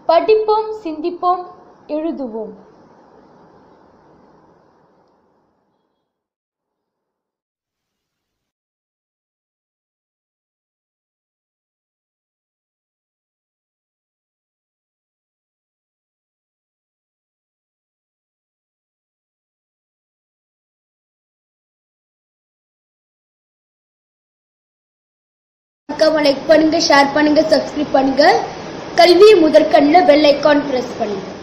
படிப்போம் சிந்திப்போம் எழுதுவோம் மறக்காம லைக் பண்ணுங்க ஷேர் பண்ணுங்க சப்ஸ்கிரைப் பண்ணுங்க கல்வி முதற்கண்ணில் பெல் ஐக்கான் பிரஸ் பண்ணுங்க